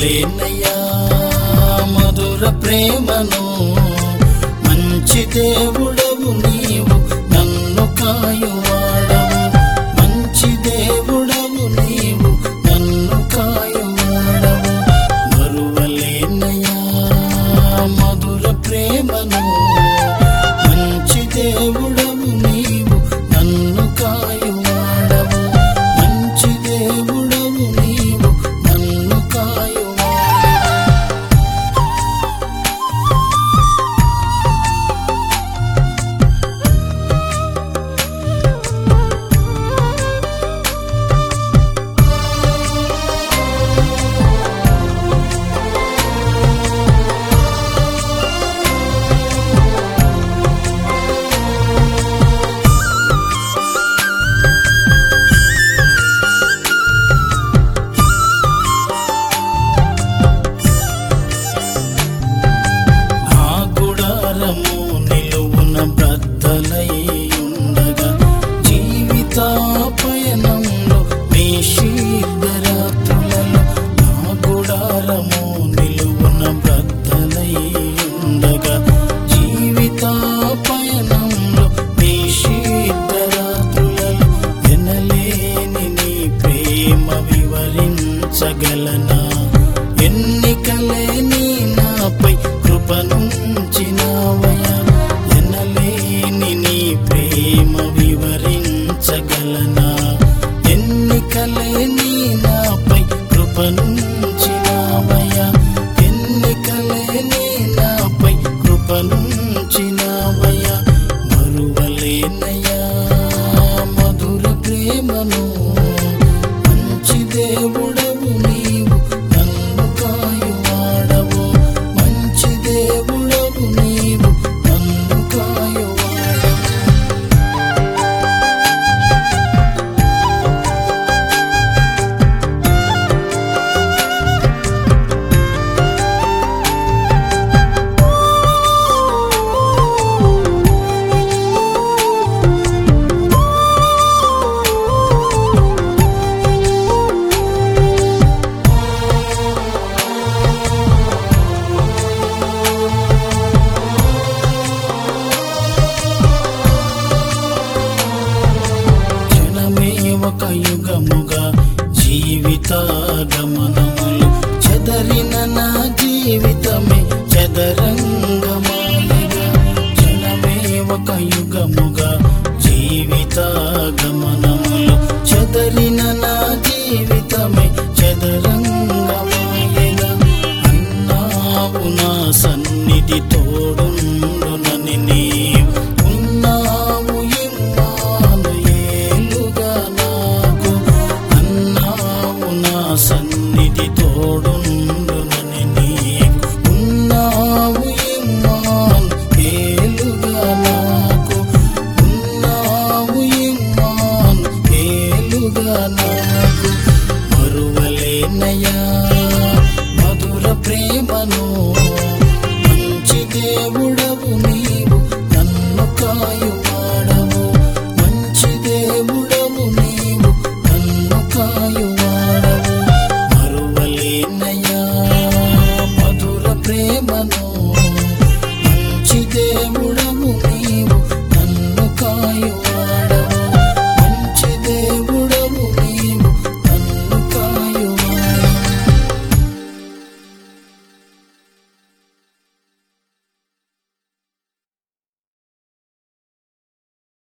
మరువలేనయ్యా మధుర ప్రేమను మంచి దేవుడవు నీవు నన్ను కాయువాడవు మంచి దేవుడవు నీవు నన్ను కాయువాడవు మరువలేనయ్యా మధుర ప్రేమను మంచి దేవుడవు నీవు నన్ను కాయువాడవు మంచి దేవుడవు నీవు నన్ను కాయువాడవు నా గుడారము నిలువున బ్రద్దలై ఉండగా జీవిత పయనంలో నీ శీఘ్రరాత్రులలో నా గుడారము నిలువున బ్రద్దలై ఉండగా జీవిత పయనంలో నీ శీఘ్రరాత్రులలో ఎనలేని నీ ప్రేమ వివరించగలనా ఎన్నికలే నీ నాపై కృపనుంచినావయా ఎనలేని నీ ప్రేమ వివరించగలనా ఎన్నికలే నీ నాపై కృపనుంచినావయా ఎన్నికలే నీ నాపై కృపనుంచినావయా మరువలేనయా మధుర ప్రేమను మంచి దేవుడవు నీవు నన్ను కాయువాడవు మంచి దేవుడవు నీవు నన్ను కాయువాడవు జనమే ఒక యుగముగా జీవిత గమనములు చెదరిన నా జీవితమే చదరంగమాయగా జనమే ఒక యుగముగా జీవిత గమనములు చెదరిన నా జీవితమే చదరంగమాయగా అన్నావు నా సన్నిధి తోడుండునని నీవు ఉన్నావు ఇమ్మానుయేలుగా నాకు అన్నావు నా సన్నిధి తోడుండునని నీవు ఉన్నావు ఇమ్మానుయేలుగా నాకు ఉన్నావు ఇమ్మానుయేలుగా నాకు మరువలేనయా మధుర ప్రేమను మంచి దేవుడవు నీవు నన్ను కాయువాడవు మంచి దేవుడవు నీవు నన్ను కాయువాడవు మరువలేనయా మధుర ప్రేమను